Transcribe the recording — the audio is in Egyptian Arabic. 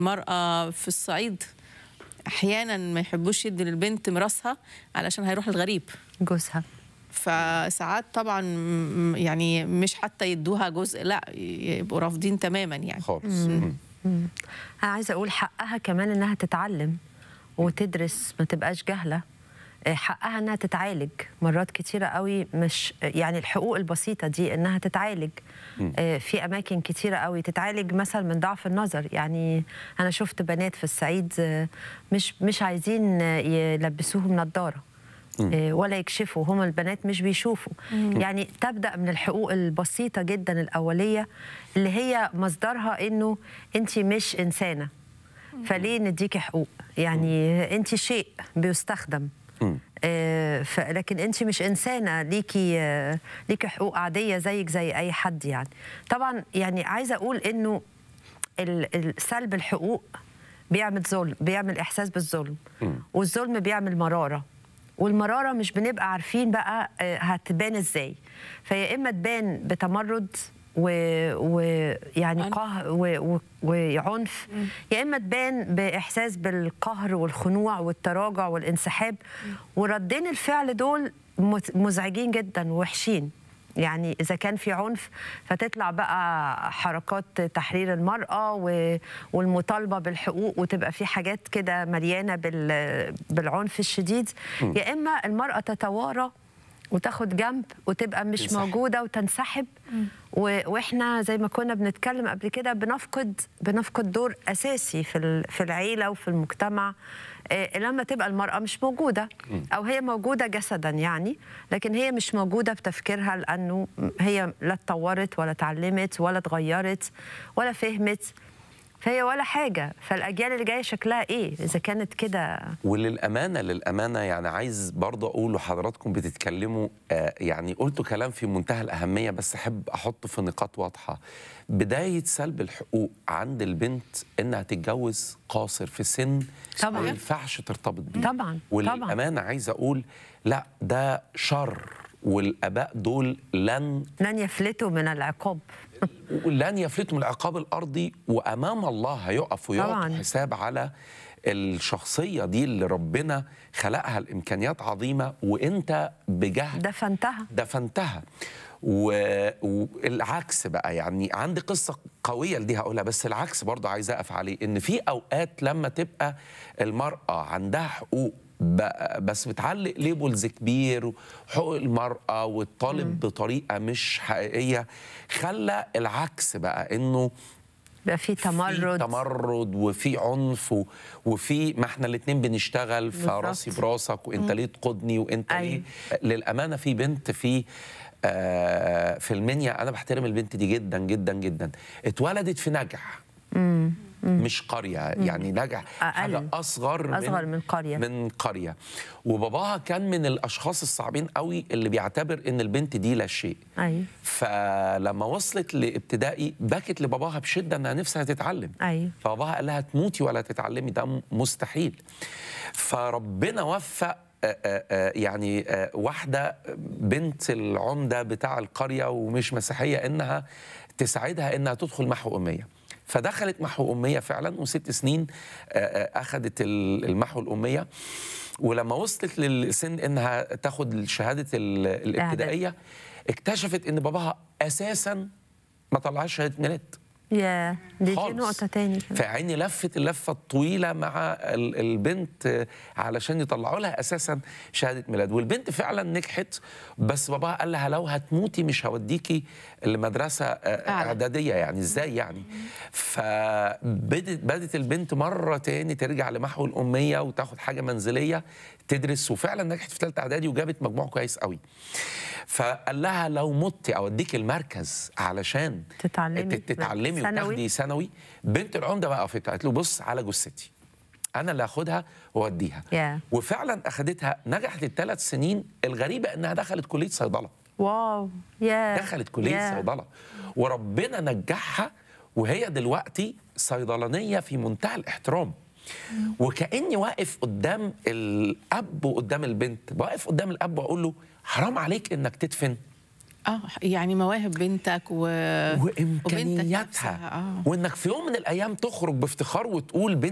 المرأة في الصعيد أحيانا ما يحبوش يدوا للبنت ميراثها علشان هيروح الغريب جوزها فساعات طبعا م- يعني مش حتى يدوها جزء لا يبقوا رافضين تماما يعني خالص مم. انا عايزه اقول حقها كمان انها تتعلم وتدرس ما تبقاش جاهله آه، حقها انها تتعالج مرات كتيره قوي مش يعني الحقوق البسيطه دي انها تتعالج آه، في اماكن كتيره قوي تتعالج مثلا من ضعف النظر يعني انا شفت بنات في الصعيد آه، مش مش عايزين آه، يلبسوهم نظاره آه، ولا يكشفوا هم البنات مش بيشوفوا يعني تبدا من الحقوق البسيطه جدا الاوليه اللي هي مصدرها انه انت مش انسانه فليه نديكي حقوق يعني انت شيء بيستخدم آه، ف- لكن انت مش انسانه ليكي آه، ليكي حقوق عاديه زيك زي اي حد يعني طبعا يعني عايزه اقول انه ال- ال- سلب الحقوق بيعمل ظلم بيعمل احساس بالظلم والظلم بيعمل مراره والمراره مش بنبقى عارفين بقى آه، هتبان ازاي فيا اما تبان بتمرد ويعني عنف. قهر و- و- وعنف يا اما تبان باحساس بالقهر والخنوع والتراجع والانسحاب وردين الفعل دول مت- مزعجين جدا ووحشين يعني اذا كان في عنف فتطلع بقى حركات تحرير المراه و- والمطالبه بالحقوق وتبقى في حاجات كده مليانه بال- بالعنف الشديد يا اما المراه تتوارى وتاخد جنب وتبقى مش تنسحب. موجوده وتنسحب و- واحنا زي ما كنا بنتكلم قبل كده بنفقد بنفقد دور اساسي في ال- في العيله وفي المجتمع آه، لما تبقى المراه مش موجوده او هي موجوده جسدا يعني لكن هي مش موجوده بتفكيرها لانه هي لا اتطورت ولا اتعلمت ولا اتغيرت ولا فهمت فهي ولا حاجه فالاجيال اللي جايه شكلها ايه اذا كانت كده وللامانه للامانه يعني عايز برضه اقول لحضراتكم بتتكلموا آه يعني قلتوا كلام في منتهى الاهميه بس احب احطه في نقاط واضحه بدايه سلب الحقوق عند البنت انها تتجوز قاصر في سن طبعاً. ما ينفعش ترتبط بيه طبعاً، طبعاً. وللامانه عايز اقول لا ده شر والاباء دول لن لن يفلتوا من العقاب لن يفلتوا من العقاب الارضي وامام الله هيقف ويعطوا طبعاً. حساب على الشخصيه دي اللي ربنا خلقها الامكانيات عظيمه وانت بجهد دفنتها دفنتها و- والعكس بقى يعني عندي قصه قويه لدي هقولها بس العكس برضه عايز اقف عليه ان في اوقات لما تبقى المراه عندها حقوق بقى- بس بتعلق ليبلز كبير حقوق المرأة والطالب بطريقة مش حقيقية خلى العكس بقى إنه بقى في في تمرد تمرد وفي عنف و- وفي ما احنا الاتنين بنشتغل بالظبط. فراسي براسك وانت ليه تقودني وانت أيوة. ليه للامانه في بنت في آه في المنيا انا بحترم البنت دي جدا جدا جدا اتولدت في نجع مش قريه يعني نجع أقل. حاجه اصغر أصغر من قرية. من قريه وباباها كان من الاشخاص الصعبين قوي اللي بيعتبر ان البنت دي لا شيء ايوه فلما وصلت لابتدائي بكت لباباها بشده انها نفسها تتعلم ايوه فباباها قال لها تموتي ولا تتعلمي ده م- مستحيل فربنا وفق آه، آه، آه، يعني آه، واحدة بنت العمدة بتاع القرية ومش مسيحية إنها تساعدها إنها تدخل محو أمية فدخلت محو أمية فعلا وست سنين آه، آه، أخذت ال- المحو الأمية ولما وصلت للسن إنها تاخد شهادة ال- الابتدائية اكتشفت إن باباها أساسا ما طلعش شهادة ميلاد يا دي, دي خالص. نقطة تاني كمان. فعيني لفت اللفه الطويله مع ال- البنت آه، علشان يطلعوا لها اساسا شهاده ميلاد والبنت فعلا نجحت بس باباها قال لها لو هتموتي مش هوديكي المدرسه آه، أعلى. اعداديه يعني ازاي يعني فبدت بدت البنت مره تاني ترجع لمحو الاميه وتاخد حاجه منزليه تدرس وفعلا نجحت في ثالثه اعدادي وجابت مجموع كويس قوي فقال لها لو متي اوديك المركز علشان تتعلمي تت- تتعلمي ثانوي. وتاخدي ثانوي بنت العمده بقى وقفت قالت له بص على جثتي انا اللي هاخدها واوديها يا. وفعلا اخدتها نجحت الثلاث سنين الغريبه انها دخلت كليه صيدله واو يا دخلت كليه يا. صيدله وربنا نجحها وهي دلوقتي صيدلانيه في منتهى الاحترام وكاني واقف قدام الاب وقدام البنت واقف قدام الاب واقول له حرام عليك انك تدفن اه يعني مواهب بنتك و... وبنتك وامكانياتها نفسها، آه. وانك في يوم من الايام تخرج بافتخار وتقول